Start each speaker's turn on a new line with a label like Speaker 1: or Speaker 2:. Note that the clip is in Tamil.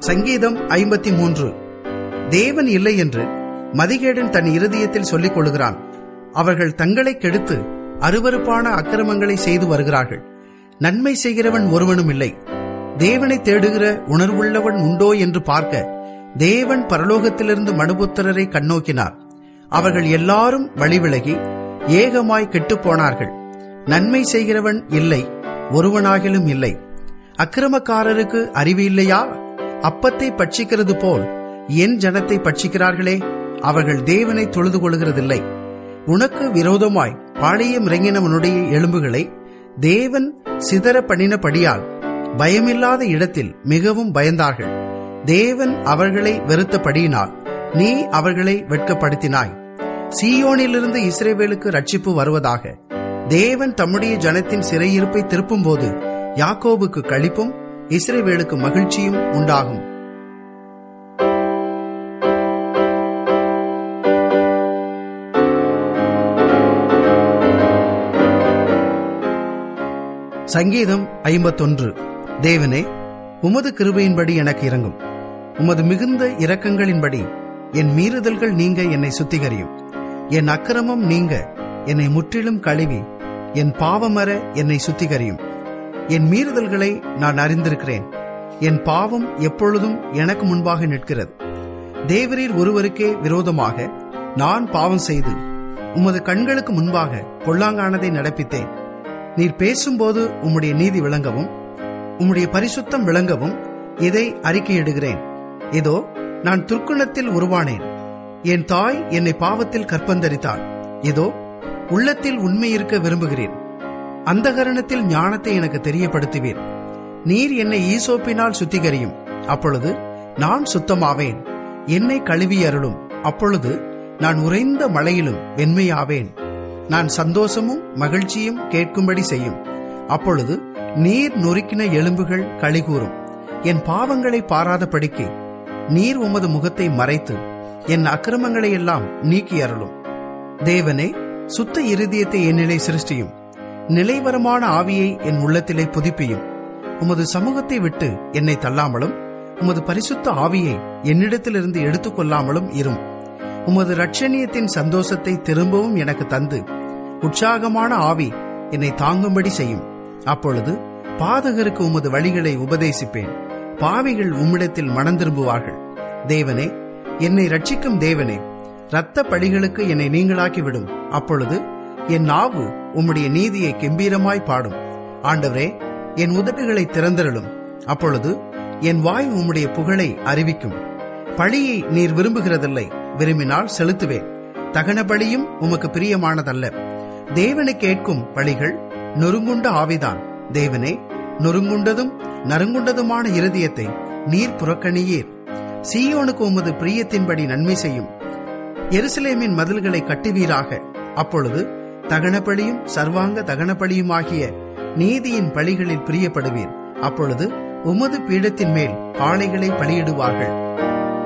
Speaker 1: சங்கீதம் ஐம்பத்தி மூன்று தேவன் இல்லை என்று மதிகேடன் தன் இருதயத்தில் சொல்லிக் கொள்கிறான் அவர்கள் தங்களை கெடுத்து அருவருப்பான அக்கிரமங்களை செய்து வருகிறார்கள் நன்மை செய்கிறவன் ஒருவனும் இல்லை தேவனை தேடுகிற உணர்வுள்ளவன் உண்டோ என்று பார்க்க தேவன் பரலோகத்திலிருந்து மனுபுத்திரரை கண்ணோக்கினார் அவர்கள் எல்லாரும் வழிவிலகி ஏகமாய் கெட்டுப் போனார்கள் நன்மை செய்கிறவன் இல்லை ஒருவனாகிலும் இல்லை அக்கிரமக்காரருக்கு அறிவு இல்லையா அப்பத்தை பட்சிக்கிறது போல் என் ஜனத்தை பட்சிக்கிறார்களே அவர்கள் தேவனை தொழுது கொள்கிறதில்லை உனக்கு விரோதமாய் பாளையம் இறங்கினவனுடைய எலும்புகளை தேவன் சிதற பண்ணினபடியால் பயமில்லாத இடத்தில் மிகவும் பயந்தார்கள் தேவன் அவர்களை வெறுத்தபடியினால் நீ அவர்களை வெட்கப்படுத்தினாய் சீயோனிலிருந்து இஸ்ரேவேலுக்கு ரட்சிப்பு வருவதாக தேவன் தம்முடைய ஜனத்தின் சிறையிருப்பை திருப்பும்போது யாக்கோபுக்கு களிப்பும் இஸ்ரேவேலுக்கு மகிழ்ச்சியும் உண்டாகும் சங்கீதம் ஐம்பத்தொன்று தேவனே உமது கிருபையின்படி எனக்கு இறங்கும் உமது மிகுந்த இரக்கங்களின்படி என் மீறுதல்கள் நீங்க என்னை சுத்திகரியும் என் அக்கிரமம் நீங்க என்னை முற்றிலும் கழுவி என் பாவமர என்னை சுத்திகரியும் என் மீறுதல்களை நான் அறிந்திருக்கிறேன் என் பாவம் எப்பொழுதும் எனக்கு முன்பாக நிற்கிறது தேவரீர் ஒருவருக்கே விரோதமாக நான் பாவம் செய்து உமது கண்களுக்கு முன்பாக பொல்லாங்கானதை நடப்பித்தேன் நீர் பேசும்போது உம்முடைய நீதி விளங்கவும் உம்முடைய பரிசுத்தம் விளங்கவும் இதை அறிக்கையிடுகிறேன் இதோ நான் துர்க்குணத்தில் உருவானேன் என் தாய் என்னை பாவத்தில் கற்பந்தரித்தாள் இதோ உள்ளத்தில் உண்மை இருக்க விரும்புகிறேன் அந்த கரணத்தில் ஞானத்தை எனக்கு தெரியப்படுத்துவீர் நீர் என்னை ஈசோப்பினால் சுத்திகரியும் அப்பொழுது நான் சுத்தமாவேன் என்னை கழுவி அருளும் அப்பொழுது நான் உறைந்த மழையிலும் வெண்மையாவேன் நான் சந்தோஷமும் மகிழ்ச்சியும் கேட்கும்படி செய்யும் அப்பொழுது நீர் நொறுக்கின எலும்புகள் கழிகூறும் என் பாவங்களை பாராதபடிக்கு நீர் உமது முகத்தை மறைத்து என் அக்கிரமங்களை எல்லாம் நீக்கி அருளும் தேவனே சுத்த இருதயத்தை என்னிலே சிருஷ்டியும் நிலைவரமான ஆவியை என் உள்ளத்திலே புதுப்பியும் உமது சமூகத்தை விட்டு என்னை தள்ளாமலும் உமது பரிசுத்த ஆவியை என்னிடத்திலிருந்து எடுத்துக்கொள்ளாமலும் இரும் உமது ரட்சணியத்தின் சந்தோஷத்தை திரும்பவும் எனக்கு தந்து உற்சாகமான ஆவி என்னை தாங்கும்படி செய்யும் அப்பொழுது பாதகருக்கு உமது வழிகளை உபதேசிப்பேன் பாவிகள் உம்மிடத்தில் மனம் திரும்புவார்கள் தேவனே என்னை ரட்சிக்கும் தேவனே இரத்த பழிகளுக்கு என்னை நீங்களாக்கி விடும் அப்பொழுது என் நாவு உம்முடைய நீதியை கெம்பீரமாய் பாடும் ஆண்டவரே என் உதடுகளை திறந்தருளும் அப்பொழுது என் வாய் உம்முடைய புகழை அறிவிக்கும் பழியை நீர் விரும்புகிறதில்லை விரும்பினால் செலுத்துவேன் தகன பலியும் உமக்கு பிரியமானதல்ல தேவனை கேட்கும் பழிகள் நொறுங்குண்ட ஆவிதான் தேவனே நொறுங்குண்டதும் நறுங்குண்டதுமான இருதயத்தை நீர் புறக்கணியீர் சீயோனுக்கு உமது பிரியத்தின்படி நன்மை செய்யும் எருசலேமின் மதில்களை கட்டுவீராக அப்பொழுது தகனப்பழியும் சர்வாங்க தகனப்பழியுமாகிய நீதியின் பழிகளில் பிரியப்படுவீர் அப்பொழுது உமது பீடத்தின் மேல் காளைகளை பலியிடுவார்கள்